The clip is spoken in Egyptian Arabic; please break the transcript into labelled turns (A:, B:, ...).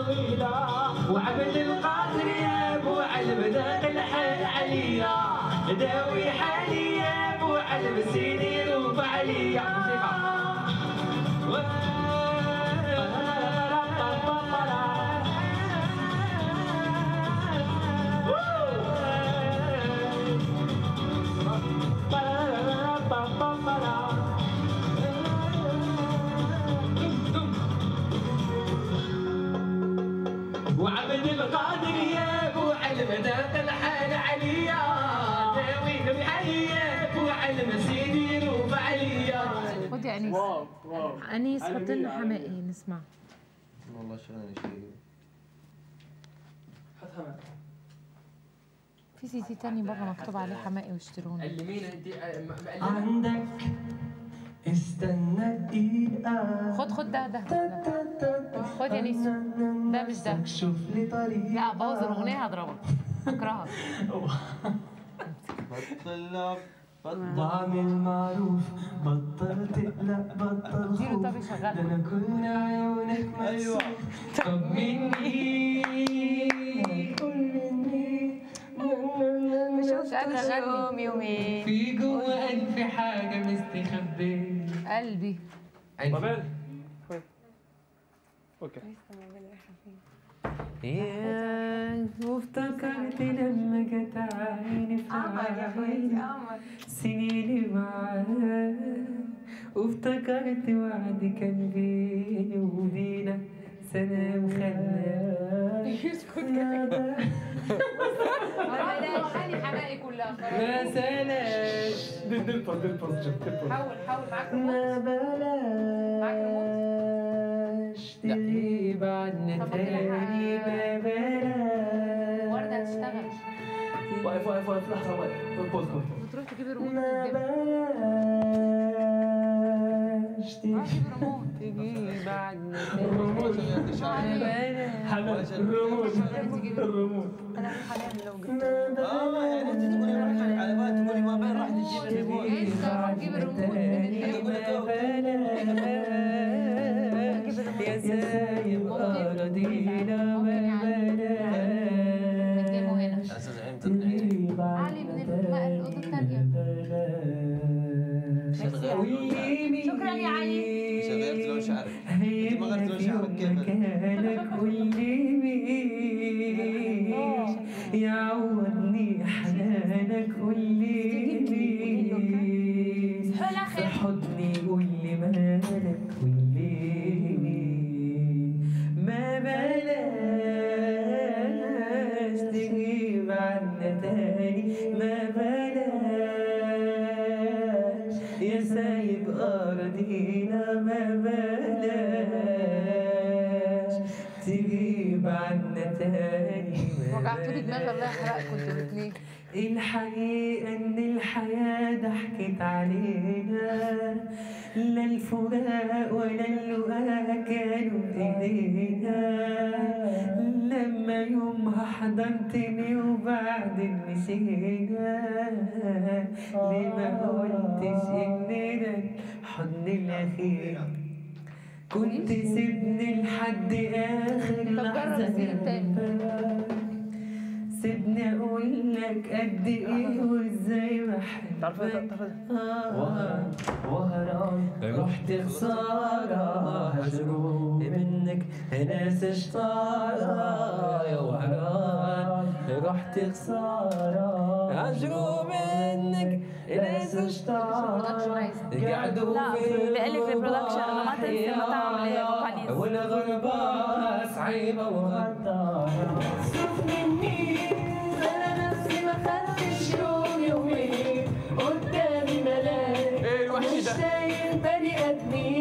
A: طويلة وعبد القادر يا ابو علم ذاق الحال عليا داوي حالي يا ابو علم سيدي روف عليا وعبد القادر يا ابو علم ذاق الحال عليا داوي بحالي يا ابو علم سيدي روف عليا
B: خد يا انيس
C: واو واو
B: انيس حط لنا حماقي نسمع
D: والله شغلانه شيء
C: حط حمام
B: في سي دي تاني بره مكتوب عليه حماقي واشتروني
C: علمينا انت
A: عندك استنى دقيقة
B: خد خد ده ده ده. خد يا نيسو ده مش ده
A: شوف لي طريقة
B: لا بوظ الاغنيه هضربك اكرهك
D: بطل بطل
A: واعمل معروف بطل تقلق بطل
B: اديله
A: خوف
B: طب
A: ده
B: يشغلها
A: انا كل عيونك
D: أيوة.
A: مكسوف طب مني قول مني
B: مش قادره اغني
E: يومين
A: في جوا قلبي حاجة مستخبية
B: قلبي
C: مابيل اوكي
A: يا وافتكرت لما جت عيني في عيني سنيني معاك وافتكرت وعد كان بيني وبينك سلام خلاك
B: اغاني حماقي كلها
A: ما سلاش
C: دي دي البوز دي البوز دي البوز
B: حاول حاول معاك
A: ما بلاش تغيب عنا
B: طب كده
A: تاني ما بلاش
B: ورده هتشتغل
C: واقف واقف واقف لحظه واقف البوز كله
B: بتروح تجيب الريموت
A: ما
B: من الجيم.
A: بلاش
B: روح جيب الريموت
A: تغيب عنا
D: الرموز اللي
A: تاني
D: شعري
A: ما بلاش
C: حمام الرموز الرموز
E: انا في حاليا لو جبت
A: ما
D: اه يعني انت تقولي راح على بالك تقولي ما بين راح تجيب الريموت
B: انت روح جيب الريموت من الجيم.
A: يا سايب أراضينا ما
B: قدامه هنا.
A: بلاش
D: اساس عين تطلعي
B: علي من الم- الأوضة التانية.
E: شكراً يا علي.
D: مش غيرت لون شعرك انت ما غيرت لون شعرك كيف
A: مكانك قولي مين يعوضني حنانك قولي مين
E: هلا
A: في
E: خير
A: حضني قولي مالك قولي مين ما بلاش تغيب عنا تاني ما بلاش يا سايب أراضينا ما بلاش تغيب عنا تاني ما
B: وجعتولي دماغي الله يحرقكم انتوا الاثنين
A: الحقيقة إن الحياة ضحكت علينا لا الفراق ولا اللقاء كانوا بإيدينا لما يومها حضنتني وبعدين مشينا ليه ما قلتش إننا الحضن الأخير كنت سيبني لحد آخر
B: طب جرب
A: لحظة
B: السير التاني.
A: سيبني اقول لك قد ايه وازاي بحبك آه، وهران رحت خسارة هجروم منك ناس اشطارة يا وهران رحت خسارة هجروم منك ناس اشطارة قعدوا
E: لا،
A: في
E: بقلك البرودكشن، أنا ما تنسي مطعم لفوكاليست.
A: والغربة صعيبة وغدارة صرف مني أنا نفسي ما خدتش يوم يومين قدامي ملاك
C: ايه الوحيدة
A: مش شايف بني آدمين